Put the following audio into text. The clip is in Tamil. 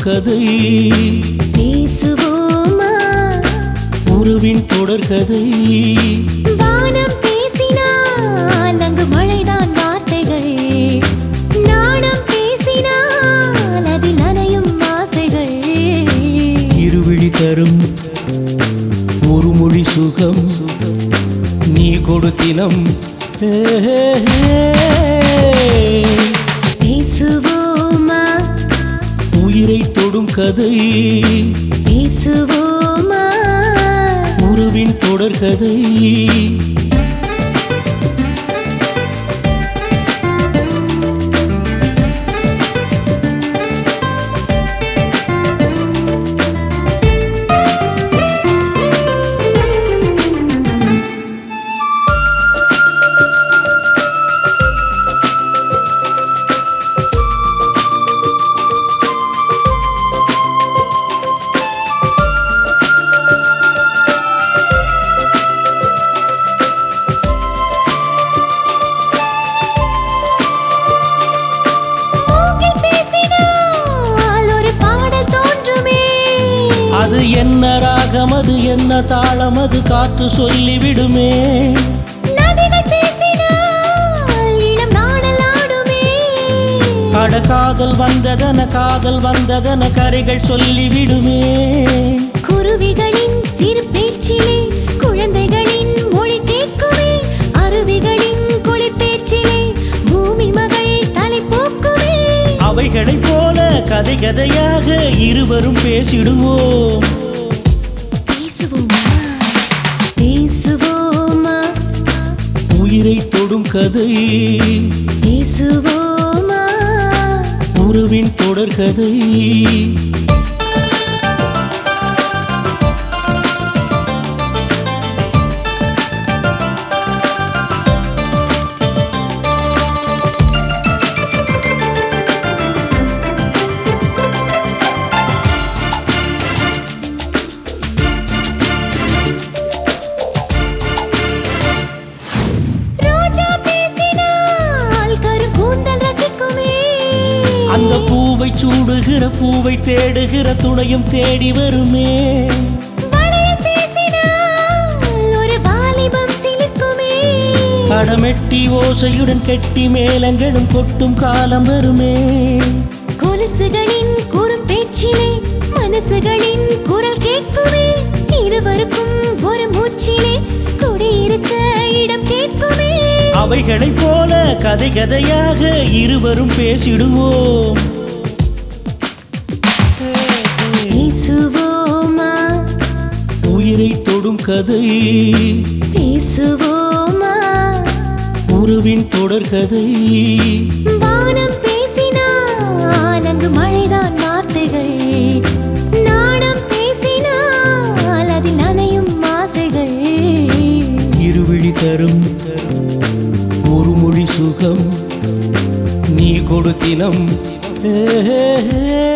கதை பேசுவோமா உறவின் தொடர்கதை வானம் பேசினால் அங்கு மழைதான் வார்த்தைகள் நாணம் பேசினால் அதில் நனையும் ஆசைகள் இருவிழி தரும் ஒரு மொழி சுகம் நீ கொடுத்தினம் பேசுவோமா உயிரை தொடும் கதை பேசுவோமா உறவின் தொடர்கதை மூங்கில் பேசினால் ஒரு பாடல் தோன்றுமே அது என்ன ராகம் அது என்ன தாளம் அது காற்று சொல்லிவிடுமே நதிகள் பேசினால் இளம் நாடல் ஆடுமே அட காதல் வந்ததன காதல் வந்ததன கரைகள் சொல்லிவிடுமே குருவிகளின் சிறு பேச்சிலே குழந்தைகளின் மொழி கேட்குமே அருவிகளின் குளிர் பேச்சிலே பூமி மகள் தலை போக்குமே அவைகளைப் போல கதை கதையாக இருவரும் பேசிடுவோம் பேசுவோமா பேசுவோமா உயிரை தொடும் கதை பேசுவோமா உறவின் தொடர்கதை ரோஜா பேசினால் கருக்கூந்தல் ரசிக்குமே அந்த பூவை சூடுகிற பூவை தேடுகிற துணையும் தேடி வருமே வளையல் பேசினால் ஒரு வாலிபம் சிலிர்க்குமே கடமெட்டி ஓசையுடன் கெட்டி மேளங்களும் கொட்டும் காலம் வருமே கொலுசுகளின் குறும் பேச்சிலே மனசுகளின் குரல் கேட்குமே இருவருக்கும் ஒரு மூச்சிலே குடியிருக்க இடம் கேட்குமே அவைகளைப் போல கதை கதையாக இருவரும் பேசிடுவோம் பேசுவோமா உயிரை தொடும் கதை பேசுவோமா உறவின் தொடர்கதை வானம் பேசினால் அங்கு மழைதான் வார்த்தைகள் நாணம் பேசினால் அதில் நனையும் ஆசைகள் இருவிழி தரும் ஒரு மொழி சுகம் நீ கொடுத்தினம்